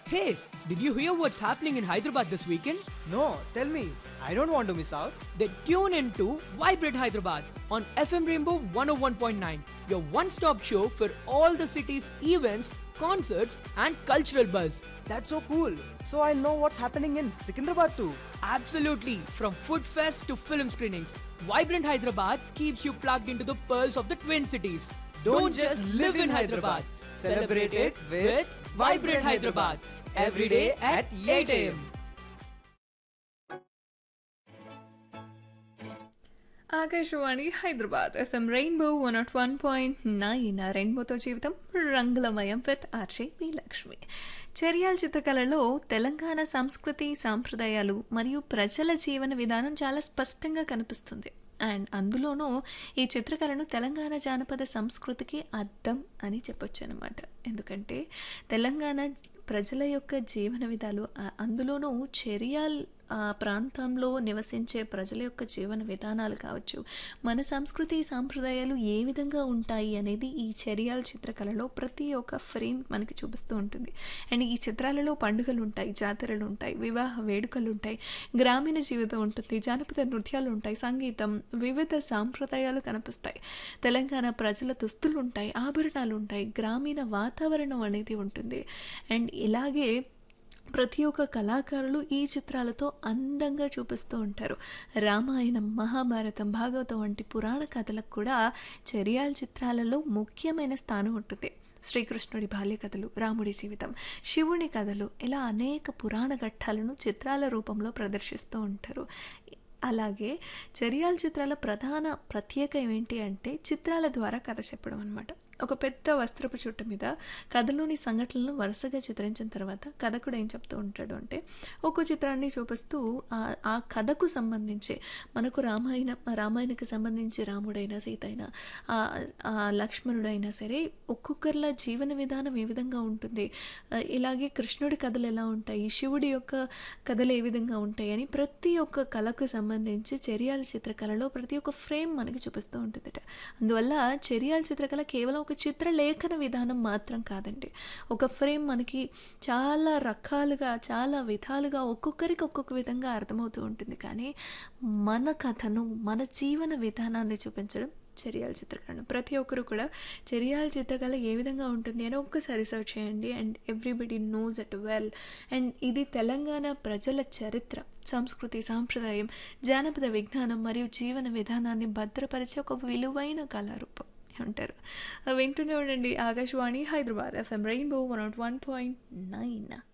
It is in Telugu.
Hey, did you hear what's happening in Hyderabad this weekend? No, tell me. I don't want to miss out. Then tune in to Vibrate Hyderabad on FM Rainbow 101.9, your one stop show for all the city's events, concerts, and cultural buzz. That's so cool. So I'll know what's happening in Secunderabad too. Absolutely, from food fest to film screenings, Vibrant Hyderabad keeps you plugged into the pearls of the Twin Cities. Don't just live in Hyderabad. Celebrate it with Vibrant Hyderabad. Every day at 8 a.m. Akashvani Hyderabad FM rainbow one nought one point nine రెయిన్బోతో జీవితం రంగులమయం with RJ P Lakshmi Charyala చిత్రకళలో తెలంగాణ సంస్కృతి సాంప్రదాయాలు మరియు ప్రజల జీవన విధానం చాలా స్పష్టంగా కనిపిస్తుంది అండ్ అందులోనూ ఈ చిత్రకళను తెలంగాణ జానపద సంస్కృతికి అద్దం అని చెప్పొచ్చు అనమాట ఎందుకంటే తెలంగాణ ప్రజల యొక్క జీవన విధాలు ఆ- అందులోనూ చెరియాల్ ఆ ప్రాంతంలో నివసించే ప్రజల యొక్క జీవన విధానాలు కావచ్చు మన సంస్కృతి సాంప్రదాయాలు ఏ విధంగా ఉంటాయి అనేది ఈ చర్యాల చిత్రకళలో ప్రతి ఒక్క ఫ్రేమ్ మనకి చూపిస్తూ ఉంటుంది అండ్ ఈ చిత్రాలలో పండుగలు ఉంటాయి జాతరలు ఉంటాయి వివాహ వేడుకలు ఉంటాయి గ్రామీణ జీవితం ఉంటుంది జానపద నృత్యాలు ఉంటాయి సంగీతం వివిధ సాంప్రదాయాలు కనిపిస్తాయి తెలంగాణ ప్రజల దుస్తులు ఉంటాయి ఆభరణాలు ఉంటాయి గ్రామీణ వాతావరణం అనేది ఉంటుంది అండ్ ఇలాగే ప్రతి ఒక్క కళాకారులు ఈ చిత్రాలతో అందంగా చూపిస్తూ ఉంటారు రామాయణం మహాభారతం భాగవతం వంటి పురాణ కథలకు కూడా చర్యాల చిత్రాలలో ముఖ్యమైన స్థానం ఉంటుంది శ్రీకృష్ణుడి బాల్య కథలు రాముడి జీవితం శివుని కథలు ఇలా అనేక పురాణ ఘట్టాలను చిత్రాల రూపంలో ప్రదర్శిస్తూ ఉంటారు అలాగే చర్యాల చిత్రాల ప్రధాన ప్రత్యేక ఏంటి అంటే చిత్రాల ద్వారా కథ చెప్పడం అనమాట ఒక పెద్ద వస్త్రపు చుట్ట మీద కథలోని సంఘటనలను వరుసగా చిత్రించిన తర్వాత కథకుడు ఏం చెప్తూ ఉంటాడు అంటే ఒక్కో చిత్రాన్ని చూపిస్తూ ఆ- ఆ కథకు సంబంధించి మనకు రామాయణ రామాయణకు సంబంధించి రాముడైనా సీత అయినా ఆ- ఆ లక్ష్మణుడైనా సరే ఒక్కొక్కరిల జీవన విధానం ఏ విధంగా ఉంటుంది ఆ, ఇలాగే కృష్ణుడి కథలు ఎలా ఉంటాయి శివుడి యొక్క కథలు ఏ విధంగా ఉంటాయి అని ప్రతి ఒక్క కళకు సంబంధించి చెరియాల చిత్రకళలో ప్రతి ఒక్క ఫ్రేమ్ మనకి చూపిస్తూ ఉంటుందట అందువల్ల చెరియాల చిత్రకళ కేవలం ఒక చిత్రలేఖన విధానం మాత్రం కాదండి ఒక ఫ్రేమ్ మనకి చాలా రకాలుగా చాలా విధాలుగా ఒక్కొక్కరికి ఒక్కొక్క విధంగా అర్థమవుతూ ఉంటుంది కానీ మన కథను మన జీవన విధానాన్ని చూపించడం చర్యాల చిత్రకళ ప్రతి ఒక్కరు కూడా చర్యాల చిత్రకళ ఏ విధంగా ఉంటుంది అని ఒక్కసారి సర్చ్ చేయండి and everybody knows it well and ఇది తెలంగాణ ప్రజల చరిత్ర సంస్కృతి సాంప్రదాయం జానపద విజ్ఞానం మరియు జీవన విధానాన్ని భద్రపరిచే ఒక విలువైన కళారూపం ఉంటారు వింటూనే ఉండండి Akashvani Hyderabad FM rainbow one nought one point nine